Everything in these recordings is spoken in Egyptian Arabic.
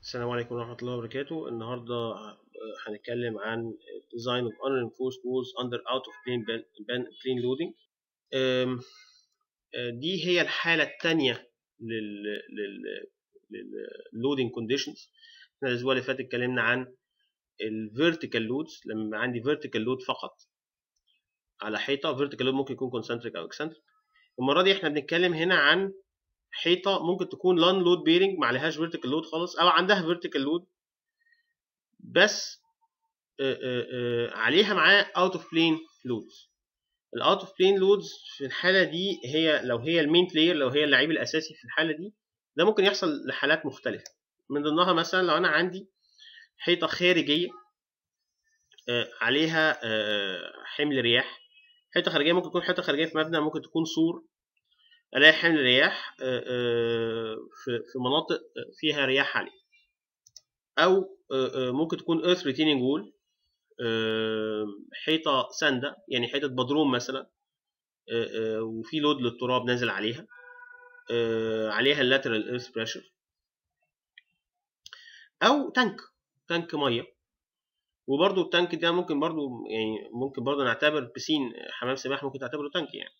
السلام عليكم ورحمة الله وبركاته النهاردة هنتكلم عن design of unreinforced walls under out of plane plane loading أم، آه، دي هي الحالة التانية لل لل لل loading conditions احنا الأسبوع اللي فات اتكلمنا عن ال vertical loads لما يبقى عندي vertical load فقط على حيطة vertical load ممكن يكون concentric أو eccentric المرة دي احنا بنتكلم هنا عن حيطة ممكن تكون لان لود بيرنج ما عليهاش فيرتيكال لود خالص او عندها فيرتيكال لود بس آآ آآ عليها معاه اوت اوف بلين لودز الاوت اوف بلين لودز في الحالة دي هي لو هي المين بلاير لو هي اللعيب الاساسي في الحالة دي ده ممكن يحصل لحالات مختلفة من ضمنها مثلا لو انا عندي حيطة خارجية عليها حمل رياح حيطة خارجية ممكن تكون حيطة خارجية في مبنى ممكن تكون سور الاقي حمل رياح في مناطق فيها رياح عاليه او ممكن تكون earth retaining wall حيطه سانده يعني حيطه بدروم مثلا وفي لود للتراب نازل عليها عليها اللاترال ايرث بريشر او تانك تانك ميه وبرده التانك ده ممكن برده يعني ممكن برده نعتبر بسين حمام سباحه ممكن تعتبره تانك يعني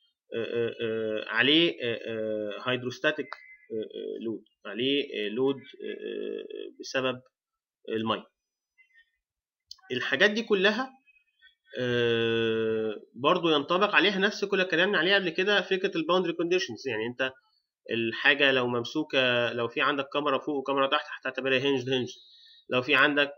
عليه هيدروستاتيك لود عليه لود بسبب الميه الحاجات دي كلها برضو ينطبق عليها نفس كل كلامنا عليه قبل كده فكره الباوندري كونديشنز يعني انت الحاجه لو ممسوكه لو في عندك كاميرا فوق وكاميرا تحت هتعتبرها هنج هنج لو في عندك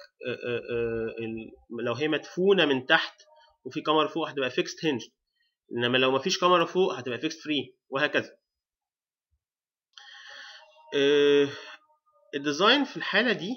لو هي مدفونه من تحت وفي كاميرا فوق هتبقى فيكست هنج انما لو مفيش كاميرا فوق هتبقى فيكست فري وهكذا أه الديزاين في الحالة دي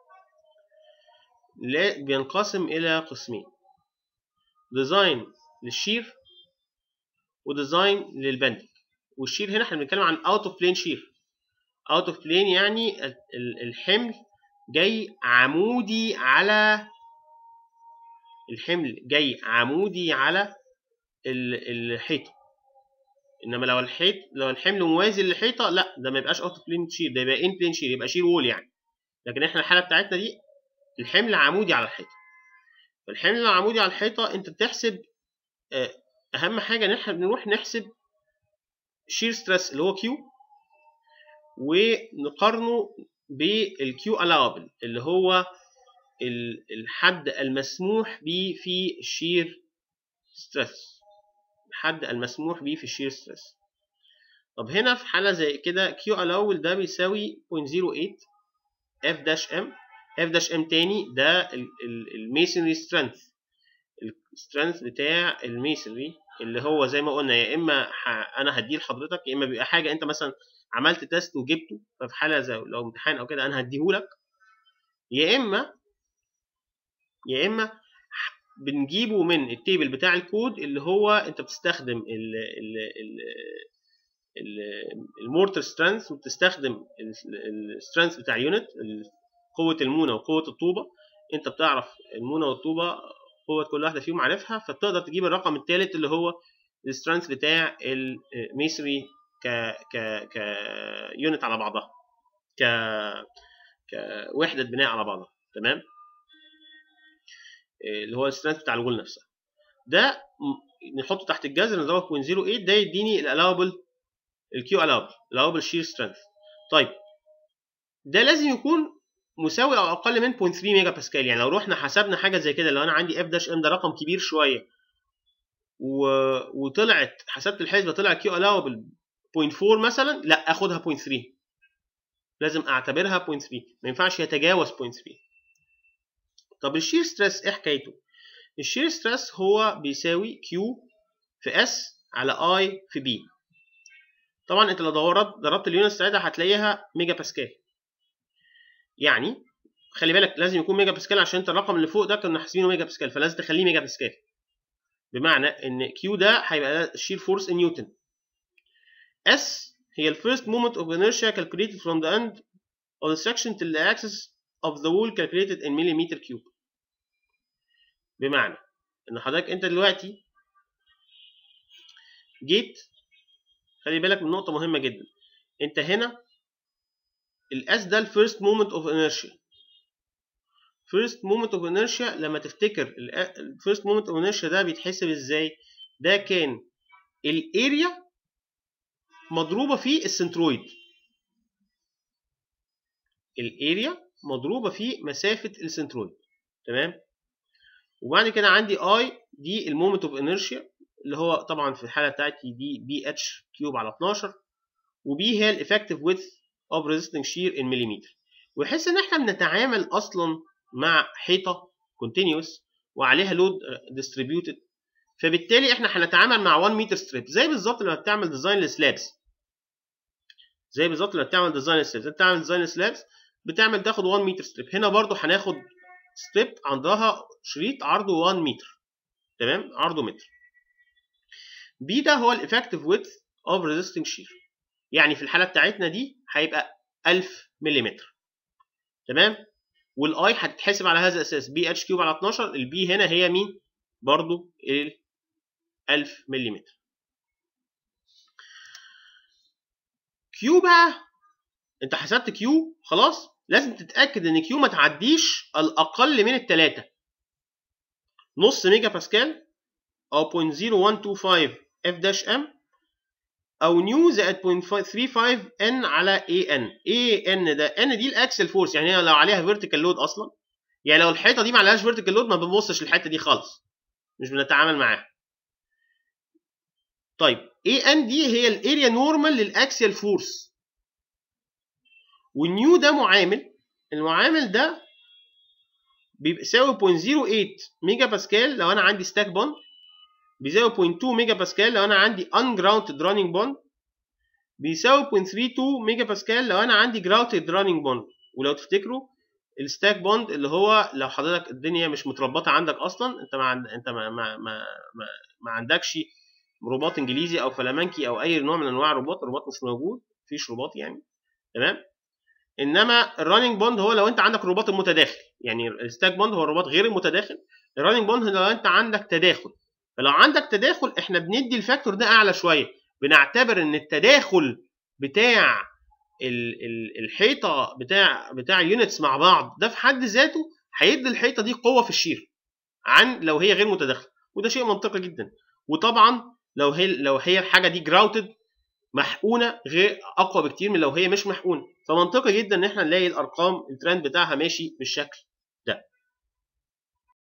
لا بينقسم إلى قسمين ديزاين للشير وديزاين للبندنج والشير هنا احنا بنتكلم عن اوت اوف بلين شير اوت اوف بلين يعني الحمل جاي عمودي على الحمل جاي عمودي على الحيطه انما لو الحيط لو الحمل موازي للحيطه لا ده ما يبقاش اوت بلين شير ده يبقى ان بلين شير يبقى شير وول يعني لكن احنا الحاله بتاعتنا دي الحمل عمودي على الحيطه فالحمل لو عمودي على الحيطه انت بتحسب اهم حاجه ان احنا بنروح نحسب شير ستريس اللي هو كيو ونقارنه بالكيو الاوبل اللي هو الحد المسموح به في الشير ستريس الحد المسموح به في الشير ستريس طب هنا في حالة زي كده كيو الاول ده بيساوي 0.08 اف داش ام اف داش ام تاني ده الميسونري سترينث السترينث بتاع الميسونري اللي هو زي ما قلنا يا اما انا هديه لحضرتك يا اما بيبقى حاجه انت مثلا عملت تيست وجبته ففي حاله زي لو امتحان او كده انا هديهولك يا اما يا اما بنجيبه من التيبل بتاع الكود اللي هو انت بتستخدم ال ال ال المورتر سترينث وبتستخدم السترينث بتاع يونت قوه المونه وقوه الطوبه انت بتعرف المونه والطوبه قوه كل واحده فيهم عارفها فبتقدر تجيب الرقم الثالث اللي هو السترينث بتاع الميسري ك ك ك يونت على بعضها ك كوحده بناء على بعضها تمام اللي هو السترينث بتاع الوول نفسها ده نحطه تحت الجذر نضربه 0.08 ده يديني الالاوبل الكيو الاوبل الاوبل شير سترينث طيب ده لازم يكون مساوي او اقل من 0.3 ميجا باسكال يعني لو رحنا حسبنا حاجه زي كده لو انا عندي اف داش ام ده رقم كبير شويه و... وطلعت حسبت الحسبه طلع كيو الاوبل 0.4 مثلا لا اخدها 0.3 لازم اعتبرها 0.3 ما ينفعش يتجاوز 0.3 طب الشير ستريس ايه حكايته؟ الشير ستريس هو بيساوي كيو في اس على اي في بي طبعا انت لو ضربت ضربت اليونت ساعتها هتلاقيها ميجا باسكال يعني خلي بالك لازم يكون ميجا باسكال عشان انت الرقم اللي فوق ده كنا حاسبينه ميجا باسكال فلازم تخليه ميجا باسكال بمعنى ان كيو ده هيبقى الشير فورس ان نيوتن اس هي الفيرست مومنت اوف inertia calculated from the end of the section till the axis of the wall calculated in millimeter cube بمعنى ان حضرتك انت دلوقتي جيت خلي بالك من نقطة مهمة جدا انت هنا الاس ده الفيرست مومنت اوف انرشيا فيرست مومنت اوف انرشيا لما تفتكر الفيرست مومنت اوف انرشيا ده بيتحسب ازاي ده كان الاريا مضروبه في السنترويد الاريا مضروبه في مسافه السنترويد تمام وبعد كده عندي اي دي المومنت اوف انرشيا اللي هو طبعا في الحاله بتاعتي دي بي اتش كيوب على 12 وبي هي الافكتيف ويدث اوف ريزيستنج شير ان مليمتر ويحس ان احنا بنتعامل اصلا مع حيطه كونتينيوس وعليها لود ديستريبيوتد فبالتالي احنا هنتعامل مع 1 متر ستريب زي بالظبط لما بتعمل ديزاين لسلابس زي بالظبط لما بتعمل ديزاين لسلابس انت بتعمل ديزاين لسلابس بتعمل تاخد 1 متر ستريب هنا برضو هناخد ستريب عندها شريط عرضه 1 متر تمام عرضه متر بي ده هو الافكتيف ويدث اوف ريزيستنج شير يعني في الحاله بتاعتنا دي هيبقى 1000 ملم تمام والاي هتتحسب على هذا الاساس بي اتش كيوب على 12 البي هنا هي مين برضو ال 1000 ملم كيو بقى انت حسبت كيو خلاص لازم تتاكد ان كيو ما تعديش الاقل من الثلاثه نص ميجا باسكال او 0.0125 اف داش ام او نيو زائد 0.35 ان على اي ان اي ان ده ان دي الاكسل فورس يعني هي لو عليها فيرتيكال لود اصلا يعني لو الحيطه دي ما عليهاش فيرتيكال لود ما بنبصش الحته دي خالص مش بنتعامل معاها طيب اي ان دي هي الاريا نورمال للاكسل فورس والنيو ده معامل المعامل ده بيساوي 0.08 ميجا باسكال لو انا عندي ستاك بوند بيساوي 0.2 ميجا باسكال لو انا عندي ungrounded running bond بيساوي 0.32 ميجا باسكال لو انا عندي grouted running bond ولو تفتكروا الستاك بوند اللي هو لو حضرتك الدنيا مش متربطه عندك اصلا انت ما عند... انت ما ما ما, ما, ما عندكش رباط انجليزي او فلامنكي او اي نوع من انواع الرباط الرباط مش موجود مفيش رباط يعني تمام انما الراننج بوند هو لو انت عندك الرباط المتداخل يعني الستاك بوند هو الرباط غير المتداخل الراننج بوند لو انت عندك تداخل فلو عندك تداخل احنا بندي الفاكتور ده اعلى شويه بنعتبر ان التداخل بتاع الحيطه بتاع بتاع يونتس مع بعض ده في حد ذاته هيدي الحيطه دي قوه في الشير عن لو هي غير متداخله وده شيء منطقي جدا وطبعا لو هي لو هي الحاجه دي جراوتد محقونه غير اقوى بكتير من لو هي مش محقونه فمنطقي جدا ان احنا نلاقي الارقام الترند بتاعها ماشي بالشكل